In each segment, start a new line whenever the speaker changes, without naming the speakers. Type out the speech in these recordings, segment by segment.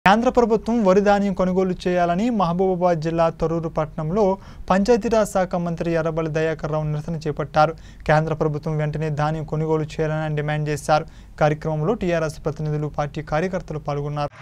కేంద్ర ప్రభుత్వం వరి ధాన్యం కొనుగోలు చేయాలని మహబూబాబాద్ జిల్లా తొర్రూరు పట్టణంలో పంచాయతీరాజ్ శాఖ మంత్రి ఎర్రబల్లి దయాకర్ రావు నిరసన చేపట్టారు కేంద్ర ప్రభుత్వం వెంటనే ధాన్యం కొనుగోలు చేయాలని డిమాండ్ చేశారు కార్యక్రమంలో టీఆర్ఎస్ ప్రతినిధులు పార్టీ కార్యకర్తలు పాల్గొన్నారు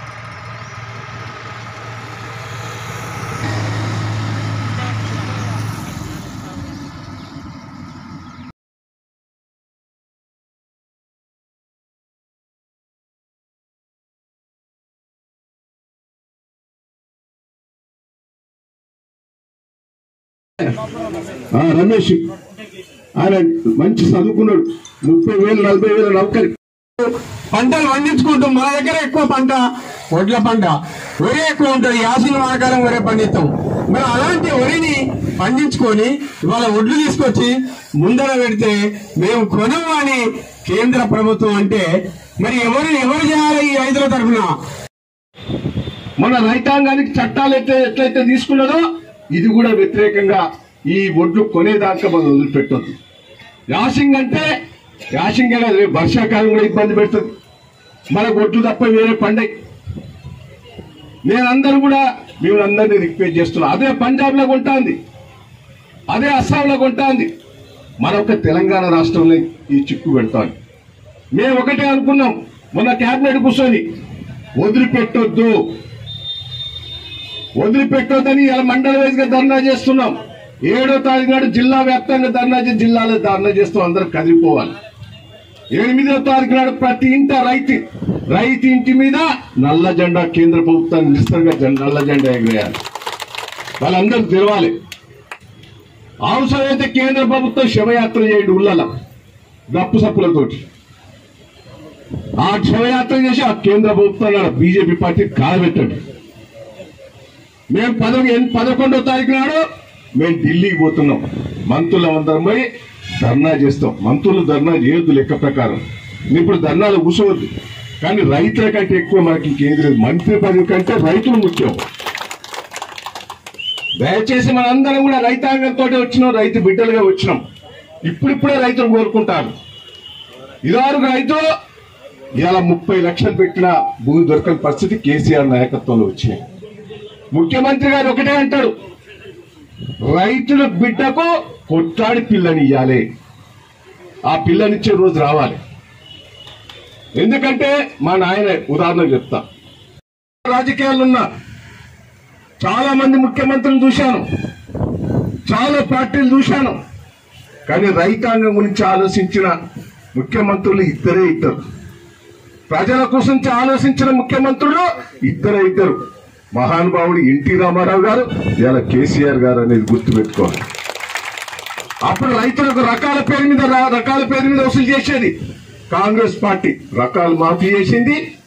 ఆ రమేష్ ఆయన మంచి చదువుకున్నాడు ముప్పై వేలు నలభై వేల నౌకరి
పంటలు పండించుకుంటూ మన దగ్గర ఎక్కువ పంట వడ్ల పంట వరి ఎక్కువ ఉంటుంది యాసిన వానకాలం వరే పండిస్తాం మరి అలాంటి వరిని పండించుకొని ఇవాళ వడ్లు తీసుకొచ్చి ముందర పెడితే మేము కొనము అని కేంద్ర ప్రభుత్వం అంటే మరి ఎవరు ఎవరు చేయాలి ఈ రైతుల తరఫున
మన రైతాంగానికి చట్టాలు ఎట్లా ఎట్లయితే తీసుకున్నదో ఇది కూడా వ్యతిరేకంగా ఈ ఒడ్లు కొనేదాకా మనం వదిలిపెట్టొద్దు యాసింగ్ అంటే యాసింగ్ అనేది రేపు వర్షాకాలం కూడా ఇబ్బంది పెడుతుంది మనకు ఒడ్లు తప్ప వేరే పండగ నేను అందరూ కూడా మేము అందరినీ రిక్వెస్ట్ చేస్తున్నా అదే పంజాబ్ లో కొంటాంది అదే అస్సాంలో కొంటాంది మరొక తెలంగాణ రాష్ట్రంలో ఈ చిక్కు పెడతాం మేము ఒకటే అనుకున్నాం మొన్న క్యాబినెట్ కూర్చొని వదిలిపెట్టొద్దు వదిలిపెట్టొద్దని ఇలా మండల వైజ్గా ధర్నా చేస్తున్నాం ఏడో తారీఖు నాడు జిల్లా వ్యాప్తంగా ధర్నా చేసి జిల్లాలో ధర్నా చేస్తూ అందరూ కదిలిపోవాలి ఎనిమిదో తారీఖు నాడు ప్రతి ఇంట రైతు రైతు ఇంటి మీద నల్ల జెండా కేంద్ర ప్రభుత్వాన్ని నిశ్చితంగా జెండా- నల్ల జెండా ఎగరేయాలి వాళ్ళందరూ తెలవాలి అవసరమైతే కేంద్ర ప్రభుత్వం శవయాత్ర చేయండి ఉళ్ళల గప్పు సప్పులతోటి ఆ శవయాత్ర చేసి ఆ కేంద్ర ప్రభుత్వాన్ని బీజేపీ పార్టీ కాలబెట్టండి మేము పద పదకొండో తారీఖు నాడు మేము ఢిల్లీకి పోతున్నాం మంత్రులు అందరం పోయి ధర్నా చేస్తాం మంత్రులు ధర్నా చేయొద్దు లెక్క ప్రకారం మీరు ఇప్పుడు ధర్నాలు కూర్చోవద్దు కానీ రైతుల కంటే ఎక్కువ మనకి ఇంకేం లేదు మంత్రి పదవి కంటే రైతులు ముఖ్యం దయచేసి మనందరం కూడా రైతాంగంతో వచ్చినాం రైతు బిడ్డలుగా వచ్చినాం ఇప్పుడిప్పుడే రైతులు కోరుకుంటారు ఇదివరకు రైతు ఇలా ముప్పై లక్షలు పెట్టిన భూమి దొరకని పరిస్థితి కేసీఆర్ నాయకత్వంలో వచ్చినాయి ముఖ్యమంత్రి గారు ఒకటే అంటాడు రైతుల బిడ్డకు కొట్లాడి పిల్లనియ్యాలి ఆ పిల్లనిచ్చే రోజు రావాలి ఎందుకంటే మా నాయన ఉదాహరణ చెప్తా రాజకీయాలు ఉన్నా చాలా మంది ముఖ్యమంత్రులు చూశాను చాలా పార్టీలు చూశాను కానీ రైతాంగం గురించి ఆలోచించిన ముఖ్యమంత్రులు ఇద్దరే ఇద్దరు ప్రజల కోసం ఆలోచించిన ముఖ్యమంత్రులు ఇద్దరే ఇద్దరు మహానుభావుడు ఎన్టీ రామారావు గారు ఇలా కేసీఆర్ గారు అనేది గుర్తుపెట్టుకోవాలి అప్పుడు రైతులకు రకాల పేరు మీద రా- రకాల పేరు మీద వసూలు చేసేది కాంగ్రెస్ పార్టీ రకాలు మాఫీ చేసింది